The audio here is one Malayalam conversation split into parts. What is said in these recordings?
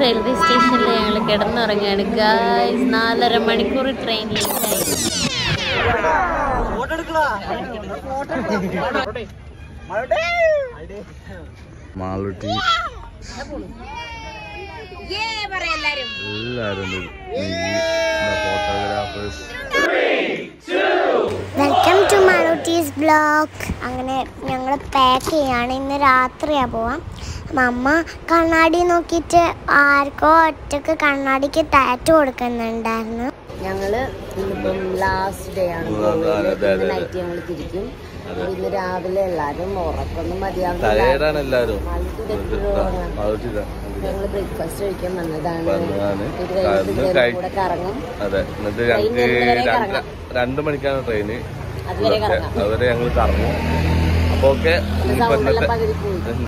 റെയിൽവേ സ്റ്റേഷനിൽ ഞങ്ങൾ കിടന്നുറങ്ങാണ് ഗായ്സ് നാലര മണിക്കൂർ ട്രെയിൻ ലേറ്റായി മാളുട്ടി എല്ലാരും photographers welcome to Manootty's blog അങ്ങനെ ഞങ്ങൾ പാക്ക് ചെയ്യാണ് ഇന്ന് രാത്രിയാണ് പോവാം അപ്പം അമ്മ കണ്ണാടി നോക്കിയിട്ട് ആർക്കോ ഒറ്റക്ക് കണ്ണാടിക്ക് ടാറ്റു കൊടുക്കുന്നുണ്ടായിരുന്നു ഞങ്ങള് ഇന്നിപ്പം ലാസ്റ്റ് ഡേ ആണ് അതെ, അതെ, അതെ. നൈറ്റ് ഞങ്ങൾ തിരിക്കും ഇന്ന് രാവിലെ എല്ലാരും ഉറക്കൊന്നും മതിയാവില്ല ടയേർഡാണ് എല്ലാരും മാളുട്ടി ഇതാ. ഞങ്ങൾ ബ്രേക്ക്ഫാസ്റ്റ് കഴിക്കാൻ വന്നതാണ് വന്നതാണ്. ഇത് കഴിഞ്ഞിട്ട് ഇന്ന് ഇതുവരെ കഴി- കൂടെ കറങ്ങും അതെ എന്നിട്ട് ട്രെയിൻ ഞങ്ങൾക്ക് വരുന്നവരെ രണ്ട് കറങ്ങാം. രണ്ട് മണിക്കാണ് ട്രെയിന് അതുവരെ കറങ്ങാം അതുവരെ ഞങ്ങൾ കറങ്ങും അപ്പൊ ഓക്കെ ഇപ്പൊ സൗണ്ട് എല്ലാം ഇന്നത്തെ പകുതി പോയി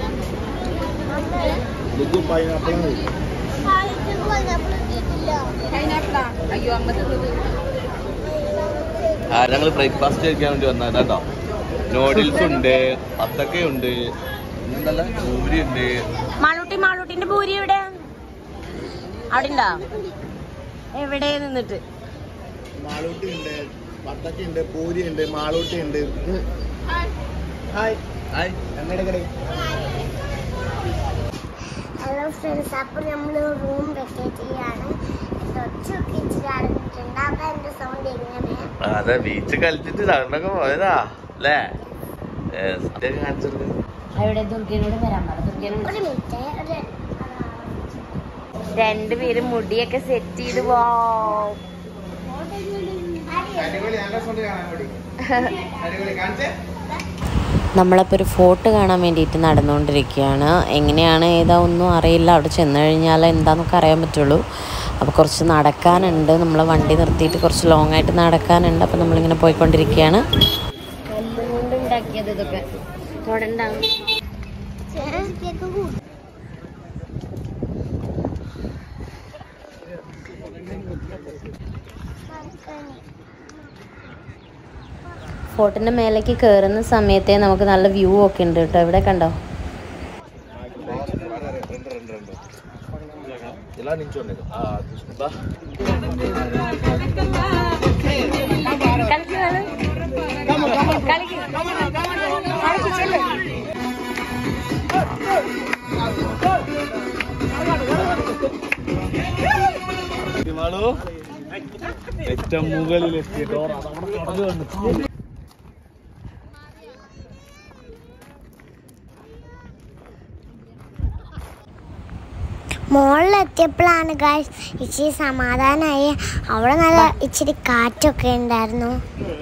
ആ ഞങ്ങൾ ബ്രേക്ക്ഫാസ്റ്റ് കഴിക്കാൻ വേണ്ടി വന്നത് കേട്ടോ നൂഡിൽസ് ഉണ്ട് പത്തക്ക ഉണ്ട് പിന്നെന്തല്ല പൂരി ഉണ്ട് മാളൂട്ടി മാളൂട്ടിന്റെ ഭൂരി എവിടെ അവിടെ ഉണ്ടോ എവിടെ നിന്നിട്ട് മാളൂട്ടി ഉണ്ട് പത്തക്ക ഉണ്ട് പൂരി ഉണ്ട് മാളൂട്ടി ഉണ്ട് ഹായ് ഹായ് എങ്ങടെ ഹലോ ഫ്രണ്ട്സ് അപ്പോൾ നമ്മൾ റൂം വെക്കേറ്റ് ചെയ്യാണ് ഒച്ചയൊക്കെ ഇച്ചിരി അടഞ്ഞിട്ടുണ്ട് അപ്പം എൻ്റെ സൗണ്ട് എങ്ങനെയാണ് അതെ ബീച്ച് കളിച്ചിട്ട് സൗണ്ടൊക്കെ പോയതാ അല്ലേ സത്യമൊക്കെ കാണിച്ചെടുക്ക് അവിടെ ദുർഗനോട് വരാൻ പറ ദുർഗനോട് ഒരു മിനിറ്റ് ഒരു രണ്ടുപേരും മുടിയൊക്കെ സെറ്റ് ചെയ്ത് പോ അടിപൊളി നല്ല സൗണ്ട് കാണാൻ വേണ്ടി അടിപൊളി കാണിച്ചേ നമ്മളപ്പോൾ ഒരു ഫോട്ടോ കാണാൻ വേണ്ടിയിട്ട് നടന്നുകൊണ്ടിരിക്കുകയാണ് എങ്ങനെയാണ് ഏതാ ഒന്നും അറിയില്ല അവിടെ ചെന്ന് കഴിഞ്ഞാൽ എന്താണെന്നൊക്കെ അറിയാൻ പറ്റുള്ളൂ അപ്പോൾ കുറച്ച് നടക്കാനുണ്ട് നമ്മൾ വണ്ടി നിർത്തിയിട്ട് കുറച്ച് ലോങ് ആയിട്ട് നടക്കാനുണ്ട് അപ്പോൾ നമ്മളിങ്ങനെ പോയിക്കൊണ്ടിരിക്കുകയാണ് കൊണ്ട് ഉണ്ടാക്കിയത് ഇതൊക്കെ തൊടണ്ടാവും കേക്ക് കൂടി ഫോർട്ടിൻ്റെ മേലേക്ക് കയറുന്ന സമയത്തെ നമുക്ക് നല്ല വ്യൂ ഒക്കെ ഉണ്ട് കേട്ടോ ഇവിടെ കണ്ടോ ఇలా నించోండి ఆ, బా. മാളു ഏറ്റവും മുകളിൽ എത്തിയിട്ടോ അവിടെ കടന്നു മുകളിലെത്തിയപ്പോഴാണ് ഗായ്സ് ഇച്ചിരി സമാധാനമായി അവിടെ നല്ല ഇച്ചിരി കാറ്റൊക്കെ ഉണ്ടായിരുന്നു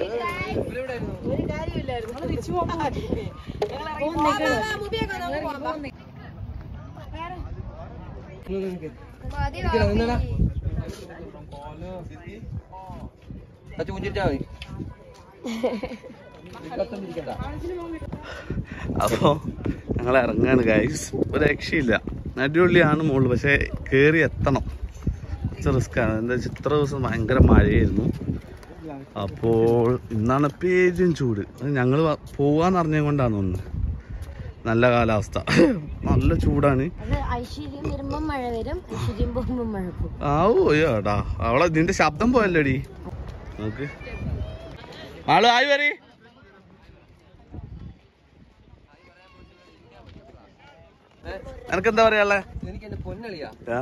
അപ്പോൾ ഞങ്ങൾ ഇറങ്ങാണ് ഗൈസ് ഒരു രക്ഷയില്ല അടിപൊളിയാണ് മുകളിൽ പക്ഷേ കയറി എത്തണം കുറച്ച് റിസ്ക്കാണ് എന്താ വെച്ചാൽ ഇത്ര ദിവസം ഭയങ്കര മഴയായിരുന്നു അപ്പോൾ ഇന്നാണ് പേരും ചൂട് ഞങ്ങൾ പോവാന്ന് അറിഞ്ഞത് കൊണ്ടാണ് തോന്നുന്നു നല്ല കാലാവസ്ഥ നല്ല ചൂടാണ് അത് ഐശ്വര്യം വരുമ്പോ മഴ വരും ഐശ്വര്യം പോകുമ്പോ മഴ പോകും ആവോ ഏടാ അവളെ നിന്റെ ശബ്ദം പോയല്ലോടി നോക്ക് ആള് ആയി വരി എനക്കെന്താ പറയാളെ ആ?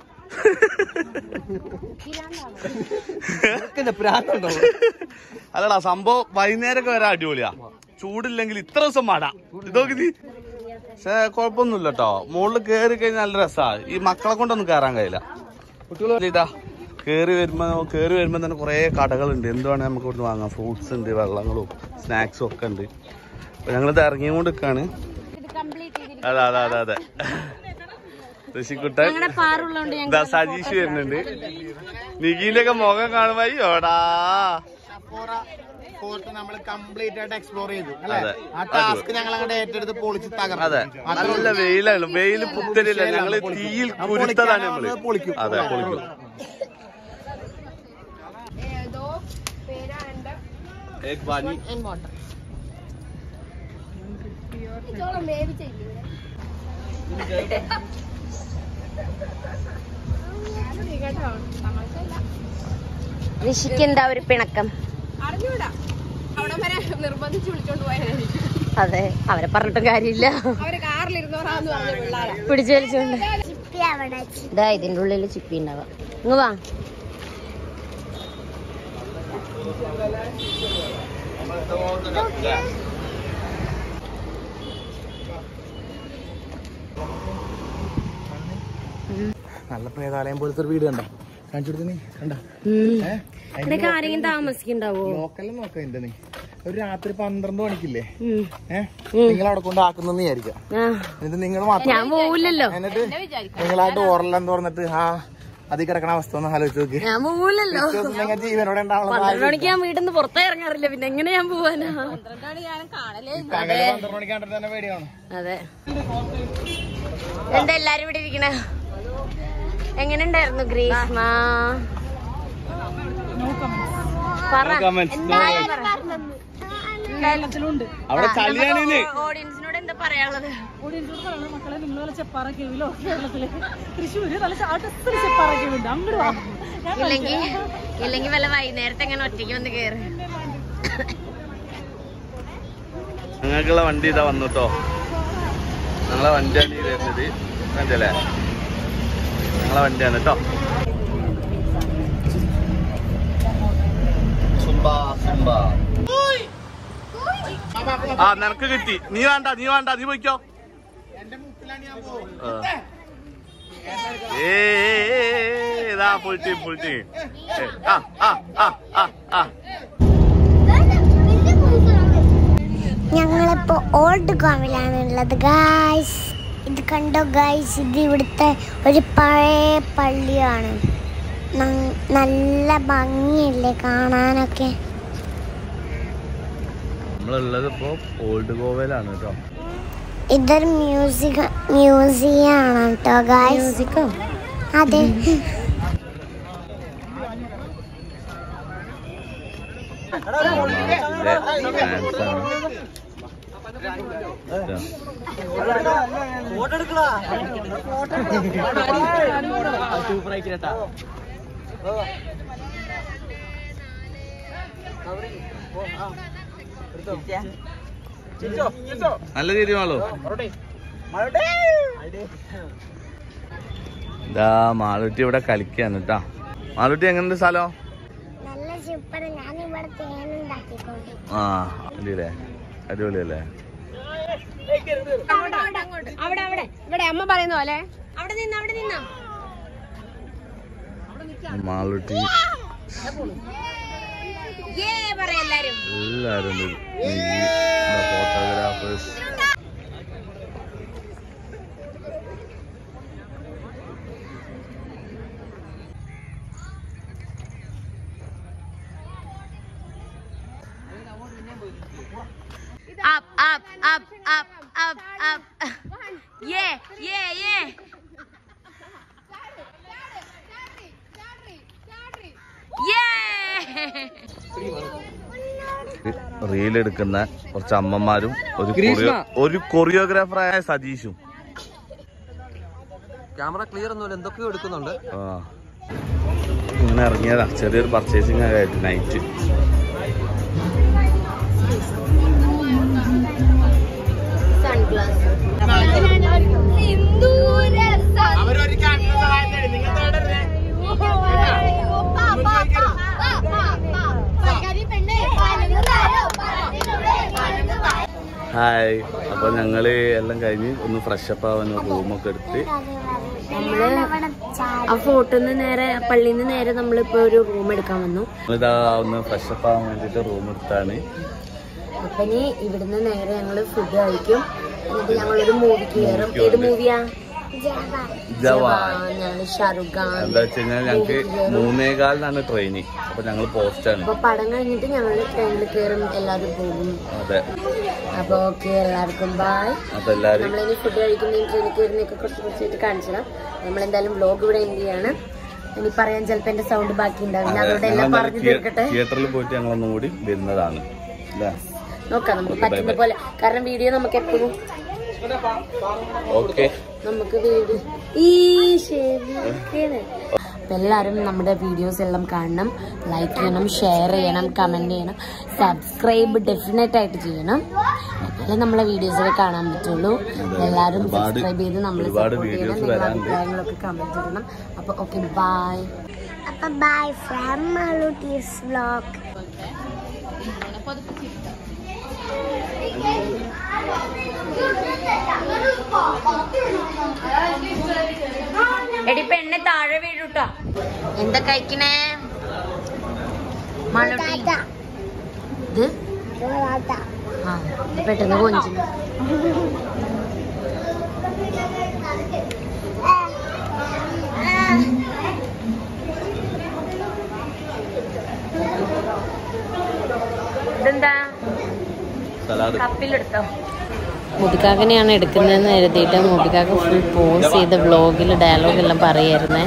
അല്ലടാ സംഭവം വൈകുന്നേരമൊക്കെ വരാൻ അടിപൊളിയാ ചൂടില്ലെങ്കിൽ ഇത്ര ദിവസം മഴ ഇതൊക്കെ നീ പക്ഷേ കുഴപ്പമൊന്നുമില്ല കേട്ടോ മുകളിൽ കയറി കഴിഞ്ഞാൽ നല്ല രസാ ഈ മക്കളെ കൊണ്ടൊന്നും കയറാൻ കഴിയില്ല കുട്ടികൾ ഇതാ കയറി വരുമ്പോ കയറി വരുമ്പോ തന്നെ കുറെ കടകളുണ്ട് എന്ത് വേണേ നമുക്ക് ഇവിടുന്ന് വാങ്ങാം ഫ്രൂട്ട്സ് ഉണ്ട് വെള്ളങ്ങളും സ്നാക്സും ഒക്കെ ഉണ്ട് അപ്പൊ ഞങ്ങളിത് ഇറങ്ങിക്കൊണ്ട് നിൽക്കാണ് അതെ അതെ അതെ അതെ ഋഷിക്കുട്ടൻ ഞങ്ങളുടെ പാറുള്ളതുകൊണ്ട് ഞങ്ങൾ ഇതാ സജീഷ് വരുന്നുണ്ട് നിഖിന്റെ ഒക്കെ മുഖം കാണുമ്പോ അയ്യോടാ ഫോർട്ട് നമ്മൾ കംപ്ലീറ്റ് ആയിട്ട് എക്സ്പ്ലോർ ചെയ്തു അല്ലേ അതെ. ആ ടാസ്ക് ഞങ്ങൾ അങ്ങോട്ട് ഏറ്റെടുത്ത് പൊളിച്ച് തകർന്നു അതെ നല്ല വെയിലാണ് വെയിൽ പുത്തരില്ല ഞങ്ങള് തീയിൽ കുരുത്തതാണ് നമ്മള് പൊളിക്കും അതെ പൊളിക്കും एक पानी ഋഷിക്ക് എന്താ ഒരു പിണക്കം അറിഞ്ഞൂടാ അവിടെ വരെ നിർബന്ധിച്ച് വിളിച്ചോണ്ട് പോയതായിരിക്കും അതെ അവരെ പറഞ്ഞിട്ടും കാര്യമില്ല അവര് കാറിലിരുന്നോറാന്ന് പറഞ്ഞ പിള്ളേരാ പിടിച്ചു വലിച്ചോണ്ട് ചിപ്പി അവിടെ ഇതാ ഇതിന്റെ ഉള്ളിൽ ചിപ്പി ഉണ്ടാവാം ഇങ്ങ് വാ നല്ല പ്രേതാലയം പോലത്തെ ഒരു വീട് കണ്ടോ കാണിച്ചു കൊടുത്തു നീ കണ്ട ഇവിടെയൊക്കെ ആരെങ്കിലും താമസിക്കുണ്ടാവോ ലോക്കലിൽ നോക്കാം എന്റെ നീ ഒരു രാത്രി പന്ത്രണ്ട് മണിക്കില്ലേ ഉം. ഏഹ് നിങ്ങൾ അവിടെ കൊണ്ട് ആക്കുന്നെന്ന് വിചാരിക്കാം ആ, എന്നിട്ട് നിങ്ങൾ മാത്രം ഞാൻ പോവില്ലല്ലോ എന്നിട്ട് നിങ്ങളായിട്ട് ഓറലെന്ന് തുറന്നിട്ട് ആ അതിൽ കിടക്കണ അവസ്ഥ ഒന്ന് ആലോചിച്ച് നോക്കി ഞാൻ പോവില്ലല്ലോ നിങ്ങൾ ജീവനോടെ ഉണ്ടാവണം പന്ത്രണ്ട് മണിക്ക് ഞാൻ വീട്ടിൽ നിന്ന് പുറത്തേ ഇറങ്ങാറില്ല പിന്നെ എങ്ങനെ ഞാൻ പോവാനാ പന്ത്രണ്ട് മണിക്ക് കണ്ടിട്ട് തന്നെ പേടിയാണ് അതെ എന്താ എല്ലാരും ഇവിടെ ഇരിക്കണ എങ്ങനെ ഉണ്ടായിരുന്നു ഗ്രീഷ്മ പറ എന്തായാലും പറ. അവിടെ ചളിയാണ് ഓഡിയൻസിനോട് എന്താ പറയാനുള്ളത് മക്കളെ നിങ്ങളെ ചെപ്പാറ കേവിലോ കേരളത്തിലെ തൃശ്ശൂര് നല്ല ചാട്ടത്തിൽ ചെപ്പാറ കേവുണ്ട് അങ്ങോട്ട് വാ ഞാൻ ഇല്ലെങ്കിൽ ഇല്ലെങ്കിൽ വല്ല വൈകുന്നേരത്തെ എങ്ങനെ ഒറ്റയ്ക്ക് വന്ന് കേറ് ഞങ്ങൾക്കുള്ള വണ്ടി ഇതാ വന്നു കേട്ടോ ഞങ്ങളെ വണ്ടിയാണ് ഈ വരുന്നത് കണ്ടല്ലേ ഞങ്ങളെ വണ്ടിയാണ് കേട്ടോ ആ നിനക്ക് കിട്ടി നീ വേണ്ട നീ വേണ്ട നീ പോയിക്കോ ആ. ഏ ഏ, ഏ, ഏ, ഇതാ ഫുൾ ടീം ഫുൾ ടീം ആ ആ ആ ആ ആ ഞങ്ങളിപ്പോ ഓൾഡ് കോമിലാണ് ഉള്ളത് ഗായ്സ് ഇത് കണ്ടോ ഗായ്സ് ഇത് ഇവിടുത്തെ ഒരു പഴയ പള്ളിയാണ് ന- നല്ല ഭംഗിയല്ലേ കാണാനൊക്കെ നമ്മളുള്ളത് ഇപ്പോ ഓൾഡ് ഗോവയിലാണ് കേട്ടോ ഇതൊരു മ്യൂസിക് മ്യൂസിയം ആണ് കേട്ടോ ഗായ്സ് മ്യൂസിക്കോ അതെ ഫാൻസ് ആണ് ഇതാ. നല്ല തീരുമാനോ ഇതാ മാളുട്ടി ഇവിടെ കളിക്കാണ് കേട്ടാ മാളുട്ടി എങ്ങനെയുണ്ട് സ്ഥലം നല്ല സൂപ്പർ ഞാൻ ഇവിടെ തേനുണ്ടാക്കിക്കൊണ്ട് ആ അടിപൊളിയല്ലേ അടിപൊളിയല്ലേ അവിടെ അവിടെ ഇവിടെ അമ്മ പറയുന്ന പോലെ അവിടെ നിന്ന് അവിടെ നിന്നോ മാളുട്ടി ഏ പറയാ എല്ലാരും എല്ലാരും photographers up up up up up up yeah yeah yeah yeah reel എടുക്കുന്ന കുറച്ച് അമ്മമാരും ഒരു കൊറിയോ ഒരു കൊറിയോഗ്രാഫറായ സതീഷും ക്യാമറ ക്ലിയർ ഒന്നുമില്ല എന്തൊക്കെയോ എടുക്കുന്നുണ്ട് ആ ഇങ്ങനെ ഇറങ്ങിയതാ ചെറിയൊരു പർച്ചേസിങ് ഒക്കെ ആയിട്ട് നൈറ്റ് സൺഗ്ലാസ് ഹായ് അപ്പൊ ഞങ്ങള് എല്ലാം കഴിഞ്ഞ് ഒന്ന് ഫ്രഷ് അപ്പ് ആവാൻ റൂമൊക്കെ എടുത്ത് ആ ഫോട്ടോന്ന് നേരെ പള്ളിയിൽ നിന്ന് നേരെ നമ്മളിപ്പോ ഒരു റൂം എടുക്കാൻ വന്നു നമ്മളിതാ ഒന്ന് ഫ്രഷ് അപ്പ് ആവാൻ വേണ്ടിട്ട് റൂം എടുത്താണ് അപ്പൊ ഇനി ഇവിടുന്ന് നേരെ ഞങ്ങള് ഫുഡ് കഴിക്കും എന്നിട്ട് ഞങ്ങളൊരു മൂവിക്ക് കയറും ഏത് മൂവിയാ ജവാൻ ഞങ്ങള് ഷാറുഖ് ഖാൻ എന്താ വെച്ച് കഴിഞ്ഞാൽ ഞങ്ങക്ക് മൂന്നേകാലിനാണ് ട്രെയിന് അപ്പൊ ഞങ്ങള് പോസ്റ്റാണ് അപ്പൊ പടം കഴിഞ്ഞിട്ട് ഞങ്ങള് ട്രെയിനിൽ കയറും എല്ലാവരും പോകും അതെ അപ്പൊ ഓക്കെ എല്ലാവർക്കും ബായ് അപ്പൊ എല്ലാരും നമ്മളിനി ഫുഡ് കഴിക്കുന്നതും ട്രെയിനിൽ കയറുന്നതൊക്കെ കുറച്ച് കുറച്ചായിട്ട് കാണിച്ചതാ നമ്മളെന്തായാലും വ്ലോഗ് ഇവിടെ എന്ത് ചെയ്യാണ് ഇനി പറയാൻ ചിലപ്പോ എന്റെ സൗണ്ട് ബാക്കി ഉണ്ടാവില്ല അതുകൊണ്ട് എല്ലാം പറഞ്ഞു തീർക്കട്ടെ തിയേറ്ററിൽ പോയിട്ട് ഞങ്ങൾ ഒന്നും കൂടി വരുന്നതാണ് അല്ലേ നോക്കാം നമുക്ക് പറ്റുന്ന പോലെ കാരണം വീഡിയോ നമുക്ക് എപ്പോഴും ഓക്കെ നമുക്ക് വീഡിയോ ഈ ശരി അപ്പം എല്ലാവരും നമ്മുടെ വീഡിയോസ് എല്ലാം കാണണം ലൈക്ക് ചെയ്യണം ഷെയർ ചെയ്യണം കമൻറ്റ് ചെയ്യണം സബ്സ്ക്രൈബ് ഡെഫിനറ്റ് ആയിട്ട് ചെയ്യണം എന്നാലേ നമ്മളെ വീഡിയോസ് ഒക്കെ കാണാൻ പറ്റുള്ളൂ എല്ലാവരും സബ്സ്ക്രൈബ് ചെയ്ത് നമ്മളെ ഒരുപാട് സപ്പോർട്ട് ചെയ്യണം videos നിങ്ങളുടെ വരാനുണ്ട്. അഭിപ്രായങ്ങളൊക്കെ കമൻറ്റ് ചെയ്യണം അപ്പോൾ ഓക്കെ ബൈ അപ്പൊ ബൈ ഫ്രം മലൂട്ടീസ് വ്ലോഗ് എടി പെണ്ണെ താഴെ വീഴൂട്ടോ എന്താ കഴിക്കണേ മാളൂട്ടി ഇത് ആ ഇത് പെട്ടെന്ന് കൊഞ്ചിന് ഇതെന്താ സലാഡ് കപ്പിലെടുത്തോ മുതുകാക്കനെയാണ് എടുക്കുന്നതെന്ന് എഴുതിയിട്ട് മുതുകാക്ക ഫുൾ പോസ് ചെയ്ത് വ്ളോഗിൽ ഡയലോഗ് എല്ലാം പറയായിരുന്നേ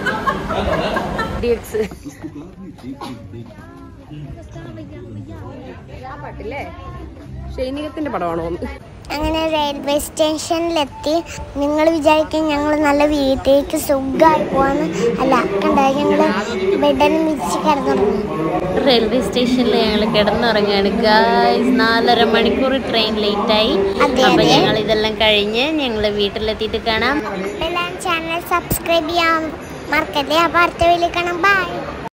ആ പാട്ടില്ലേ ഷൈനികത്തിന്റെ പടമാണോ ഒന്ന് അങ്ങനെ റെയിൽവേ സ്റ്റേഷനിലെത്തി നിങ്ങൾ വിചാരിക്കും ഞങ്ങൾ നല്ല വീട്ടിലേക്ക് സുഖമായി പോവാന്ന് അല്ല കണ്ട ഞങ്ങള് ബെഡിന് മിച്ച് കിടന്നുറങ്ങി റെയിൽവേ സ്റ്റേഷനിൽ ഞങ്ങൾ കിടന്നുറങ്ങുകയാണ് ഗായ്സ് നാലര മണിക്കൂർ ട്രെയിൻ ലേറ്റായി അതെ, അപ്പൊ അതെ. ഞങ്ങൾ ഇതെല്ലാം കഴിഞ്ഞ് ഞങ്ങൾ വീട്ടിലെത്തിയിട്ട് കാണാം എല്ലാവരും ചാനൽ സബ്സ്ക്രൈബ് ചെയ്യാൻ മറക്കല്ലേ അപ്പൊ അടുത്ത വീട്ടിൽ കാണാം ബൈ